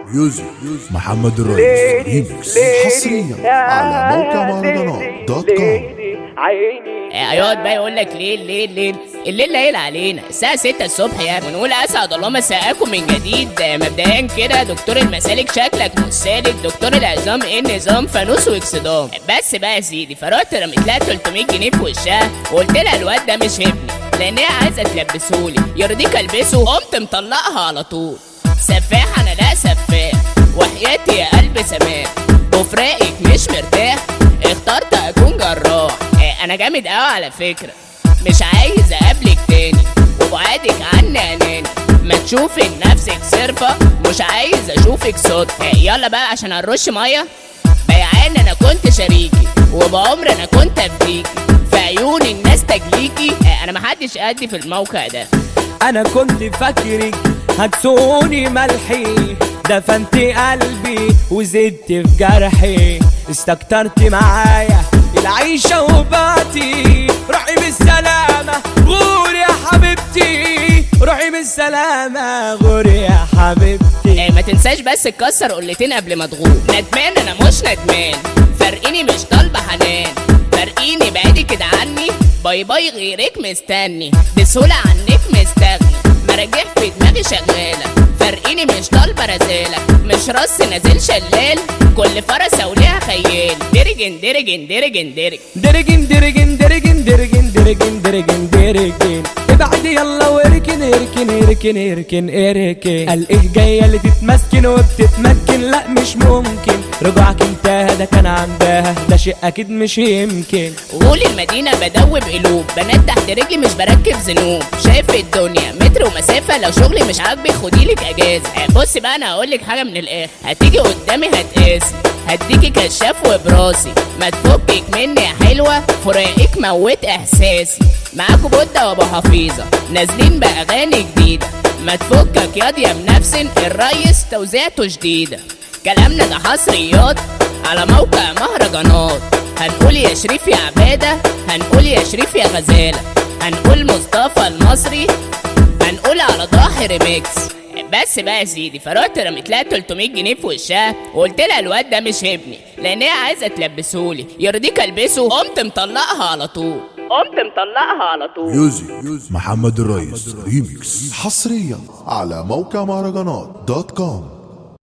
ميوزك محمد الرئيس ريميكس حصريا على موقع مهرجانات دوت كوم عيني هيقعد بقى يقول لك ليه ليه ليه الليل ليل علينا الساعة 6 الصبح يا ابني ونقول اسعد الله مساءكم من جديد آه، مبدئيا كده دكتور المسالك شكلك مش سالك دكتور العظام ايه النظام فانوس واكسدام بس بقى يا سيدي فرحت رميت لها 300 جنيه في وشها وقلت لها الواد ده مش ابني لان هي عايزه تلبسهولي يرضيك البسه قمت مطلقها على طول سفاح انا لا سفاح وحياتي يا قلب سماح وفراقك مش مرتاح اخترت اكون جراح آه، انا جامد قوي على فكره مش عايز اقابلك تاني وبعدك عني اناني ما تشوفي نفسك صرفة مش عايز اشوفك صدفة آه، يلا بقى عشان هنرش مية بيعان انا كنت شريكي وبعمر انا كنت افديكي في عيون الناس تجليكي آه، انا محدش قدي في الموقع ده انا كنت فاكرك هتسوني ملحي دفنت قلبي وزدت في جرحي استكترت معايا العيشة وباتي روحي بالسلامة غوري يا حبيبتي روحي بالسلامة غوري يا حبيبتي آه، ما تنساش بس تكسر قلتين قبل ما تغور ندمان انا مش ندمان فرقيني مش طالبه حنان فرقيني بعيدي كده عني باي باي غيرك مستني بسهوله عنك مستغني مراجيح في دماغي شغاله فرقيني مش طالبه رزاله مش رص نازل شلال كل فرسه وليها خيال درجن درجن درجن درج درجن درجن درجن درجن درجن درجن درجن ابعد يلا واركن اركن اركن اركن اركن قال ايه جايه اللي تتمسكن وبتتمكن لا مش ممكن رجوعك انتهى ده كان عندها ده شيء اكيد مش يمكن غول المدينة بدوب قلوب بنات تحت رجلي مش بركب ذنوب شايف الدنيا متر ومسافة لو شغلي مش عاجبك خديلك اجازة آه، بص بقى انا هقولك حاجة من الاخر هتيجي قدامي هتقاسي هديكي كشاف وبراسي ما تفكك مني يا حلوة فراقك موت احساسي معاكوا بودة وابو حفيظة نازلين باغاني جديدة ما تفكك ياض يا منفسن الريس توزيعته جديدة كلامنا ده حصريات على موقع مهرجانات هنقول يا شريف يا عبادة هنقول يا شريف يا غزالة هنقول مصطفى المصري هنقول على ضاحي ريميكس بس بقى يا سيدي فرحت رميت لها 300 جنيه في وشها وقلت لها الواد ده مش ابني لان هي عايزه تلبسهولي يرضيك البسه قمت مطلقها على طول قمت مطلقها على طول ميوزك محمد الرئيس ريميكس حصريا على موقع مهرجانات دوت كوم